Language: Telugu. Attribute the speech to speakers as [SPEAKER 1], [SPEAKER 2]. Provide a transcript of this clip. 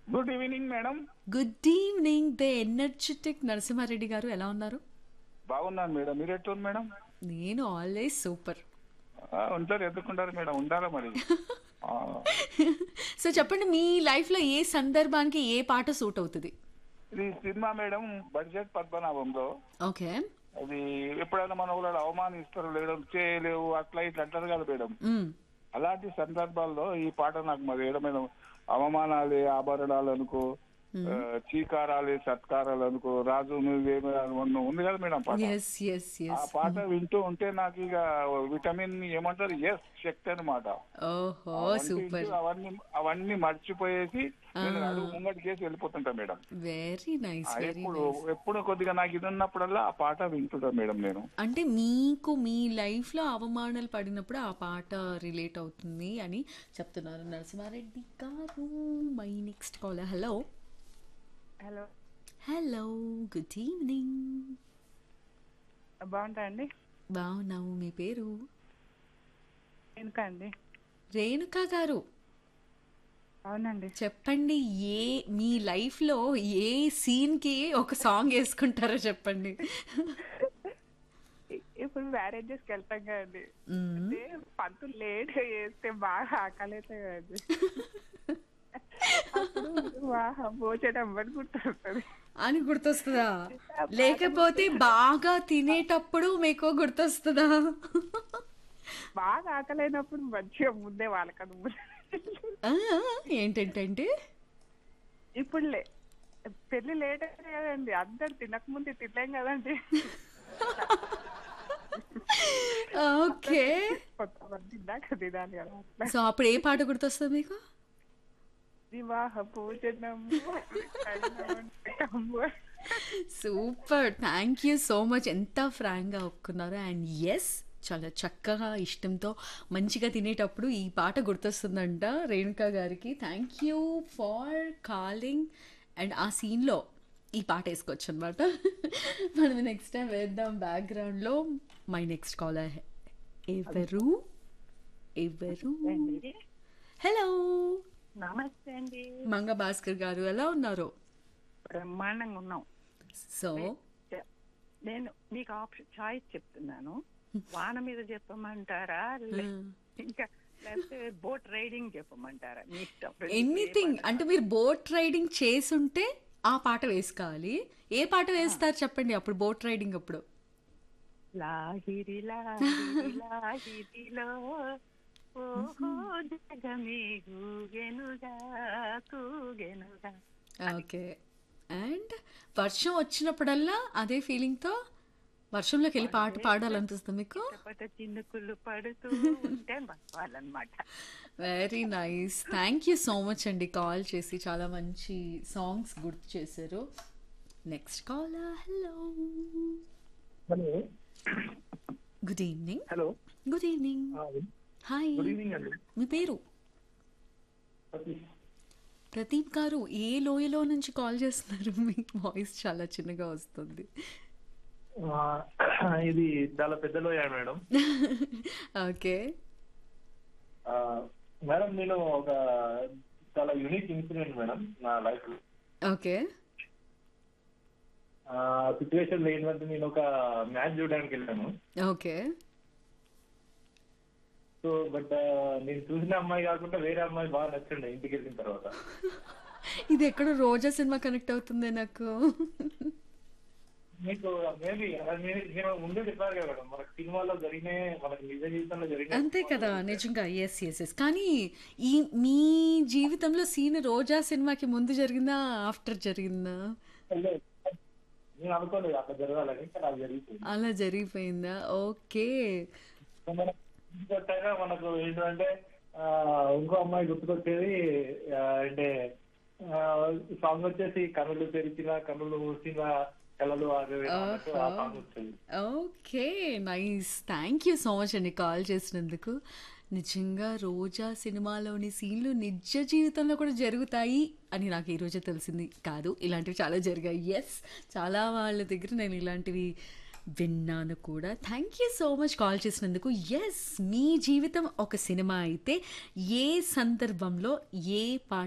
[SPEAKER 1] Good evening madam
[SPEAKER 2] good evening the energetic Narasimha Reddy garu ఎలా ఉన్నారు
[SPEAKER 1] బాగున్నాను మేడం మీరు ఎట్లుంది మేడం
[SPEAKER 2] నేను ఆల్వేస్ సూపర్
[SPEAKER 1] ఆ, ఉంటారు ఎందుకుంటారు మేడం ఉండాలా మరి ఆ,
[SPEAKER 2] సో చెప్పండి మీ లైఫ్లో ఏ సందర్భానికి ఏ పాట సూట్ అవుతుంది
[SPEAKER 1] ఇది సినిమా మేడం బడ్జెట్ పద్మనాభంలో
[SPEAKER 2] ఓకే
[SPEAKER 1] అది ఎప్పుడైనా మన వాళ్ళు అవమానిస్తారు లేడం చేయలేవు అట్లా ఇట్లా అంటారు కదా మేడం అలాంటి సందర్భాల్లో ఈ పాట నాకు మరి ఏదో మేడం అవమానాలే ఆభరణాలు అనుకో ఆ, చీకారాలే సత్కారాలు అనుకో రాజు నువ్వేమో అనుకో. ఉంది కదా మేడం పాట
[SPEAKER 2] ఎస్ ఎస్
[SPEAKER 1] ఆ
[SPEAKER 2] ఎస్
[SPEAKER 1] పాట వింటూ ఉంటే నాకు ఇక విటమిన్ ఏమంటారు ఎస్ శక్తి అనమాట
[SPEAKER 2] ఓహో
[SPEAKER 1] అవన్నీ
[SPEAKER 2] సూపర్
[SPEAKER 1] ఇంటూ అవన్నీ అవన్నీ మర్చిపోయేసి నేను అడుగు ముంగటి కేసి వెళ్ళిపోతుంటా మేడం
[SPEAKER 2] వెరీ నైస్
[SPEAKER 1] ఆ,
[SPEAKER 2] వెరీ
[SPEAKER 1] ఎప్పుడు ఎప్పుడు కొద్దిగా నాకు ఇది ఉన్నప్పుడల్లా ఆ పాట వింటుంటా మేడం నేను
[SPEAKER 2] అంటే మీకు మీ లైఫ్లో అవమానాలు పడినప్పుడు ఆ పాట రిలేట్ అవుతుంది అని చెప్తున్నారు Narasimha Reddy garu my next call hello
[SPEAKER 3] hello
[SPEAKER 2] hello good evening
[SPEAKER 3] బాగుంటా అండి
[SPEAKER 2] బాగున్నాము మీ పేరు
[SPEAKER 3] ఇంకా అండి
[SPEAKER 2] రేణుకా గారు
[SPEAKER 3] అవునండి
[SPEAKER 2] చెప్పండి ఏ మీ లైఫ్లో ఏ సీన్కి ఒక సాంగ్ వేసుకుంటారో చెప్పండి
[SPEAKER 3] ఇ- ఇప్పుడు మ్యారేజెస్కి వెళ్తాం కదండి
[SPEAKER 2] మ్మ్.
[SPEAKER 3] అంటే పంతులు లేట్ చేస్తే బాగా ఆకలి అవుతాయి కదండి అప్పుడు బాగా భోజనం గుర్తొస్తుంది
[SPEAKER 2] అని గుర్తొస్తుందా లేకపోతే బాగా తినేటప్పుడు మీకు గుర్తొస్తుందా
[SPEAKER 3] బాగా ఆకలి అయినప్పుడు మంచిగా ముందే వాళ్ళకది
[SPEAKER 2] ఆ, ఏంటంటే
[SPEAKER 3] ఇప్పుడు లే పెళ్లి లేట్ అయింది కదండి అందరు తినకముందు తినలేం కదండి
[SPEAKER 2] ఓకే
[SPEAKER 3] కొంతమంది తిన్నాక తినాలి కదా అట్లా
[SPEAKER 2] సో అప్పుడు ఏ పాట గుర్తొస్తుంది మీకు
[SPEAKER 3] వివాహ భోజనము వంటకము.
[SPEAKER 2] Super thank you so much ఎంత ఫ్రాంక్గా ఒప్పుకున్నారు అండ్ ఎస్ చాలా చక్కగా ఇష్టంతో మంచిగా తినేటప్పుడు ఈ పాట గుర్తొస్తుందంట రేణుకా గారికి thank you for calling and ఆ సీన్లో ఈ పాట వేసుకోవచ్చు అనమాట మనం నెక్స్ట్ టైం వేద్దాం బ్యాక్గ్రౌండ్లో మై నెక్స్ట్ కాలర్ ఎవరు ఎవరు హలో
[SPEAKER 3] నమస్తే అండి
[SPEAKER 2] మంగ భాస్కర్ గారు ఎలా ఉన్నారు
[SPEAKER 3] బ్రహ్మాండంగా ఉన్నాం
[SPEAKER 2] సో
[SPEAKER 3] చె- నేను మీకు ఆప్షన్ చాయిస్ చెప్తున్నాను వాన మీద చెప్పమంటారా లే- ఇంకా లేకపోతే బోట్ రైడింగ్ చెప్పమంటారా మీ ఇష్టం
[SPEAKER 2] ఎనీథింగ్ అంటే మీరు బోట్ రైడింగ్ చేసుంటే ఆ పాట వేసుకోవాలి ఏ పాట వేస్తారు చెప్పండి అప్పుడు బోట్ రైడింగ్ అప్పుడు
[SPEAKER 3] లాహిరి లాహిరి లాహిరిలో ఓహో జగమే గూగెనుగా కూగెనుగా
[SPEAKER 2] ఓకే అండ్ వర్షం వచ్చినప్పుడల్లా అదే ఫీలింగ్తో వర్షంలోకి వెళ్ళి పాట పాడాలనిపిస్తుంది మీకు
[SPEAKER 3] పట చినుకులు పడుతూ ఉంటే వాళ్ళనమాట
[SPEAKER 2] very nice thank you so much అండి కాల్ చేసి చాలా మంచి సాంగ్స్ గుర్తు చేశారు next call hello
[SPEAKER 4] hello
[SPEAKER 2] good evening
[SPEAKER 4] hello
[SPEAKER 2] good evening hi
[SPEAKER 4] good evening అండి
[SPEAKER 2] మీ పేరు ప్రదీప్ గారు ఏ లోయలో నుంచి కాల్ చేస్తున్నారు మీ వాయిస్ చాలా చిన్నగా వస్తుంది
[SPEAKER 4] ఆ, ఇది చాలా పెద్ద లోయ మేడం
[SPEAKER 2] ఓకే
[SPEAKER 4] ఆ, మేడం నేను ఒక చాలా యూనిక్ ఇన్సిడెంట్ మేడం నా లైఫ్
[SPEAKER 2] ఓకే
[SPEAKER 4] సిచ్యువేషన్ ఏంటంటే నేను ఒక మ్యాచ్ చూడడానికి వెళ్ళాను
[SPEAKER 2] ఓకే
[SPEAKER 4] సో బట్ నేను చూసిన అమ్మాయి కాకుండా వేరే అమ్మాయి బాగా నచ్చండి ఇంటికి వెళ్ళిన తర్వాత
[SPEAKER 2] ఇది ఎక్కడ రోజా సినిమా కనెక్ట్ అవుతుంది నాకు
[SPEAKER 4] మీకు మేబీ నేను ముందే చెప్పాను కదా మేడం మనకు సినిమాలో జరిగిన మనకి నిజ జీవితంలో జరిగిన
[SPEAKER 2] అంతే కదా నిజంగా ఎస్ ఎస్ ఎస్ కానీ ఈ మీ జీవితంలో సీన్ రోజా సినిమాకి ముందు జరిగిందా ఆఫ్టర్ జరిగిందా
[SPEAKER 4] నేను అనుకోలేదు అట్లా జరగాలని కానీ అది జరిగిపోయింది
[SPEAKER 2] అలా జరిగిపోయిందా ఓకే
[SPEAKER 4] మన ఇంకొకటైనా మనకు ఏంటంటే ఆ, ఇంకో అమ్మాయి గుర్తుకొచ్చేది ఆ, అంటే సాంగ్ వచ్చేసి కనులు తెరిచిన కనులు మూసిన కళలు ఆగవే అన్నట్టు ఆ సాంగ్ వచ్చేది
[SPEAKER 2] okay nice thank you so much అండి కాల్ చేసినందుకు నిజంగా రోజా సినిమాలోని సీన్లు నిజ జీవితంలో కూడా జరుగుతాయి అని నాకు ఈరోజే తెలిసింది కాదు ఇలాంటివి చాలా జరిగాయి ఎస్ చాలా వాళ్ళ దగ్గర నేను ఇలాంటివి విన్నాను కూడా thank you so much call చేసినందుకు ఎస్ మీ జీవితం ఒక సినిమా అయితే ఏ సందర్భంలో ఏ పాట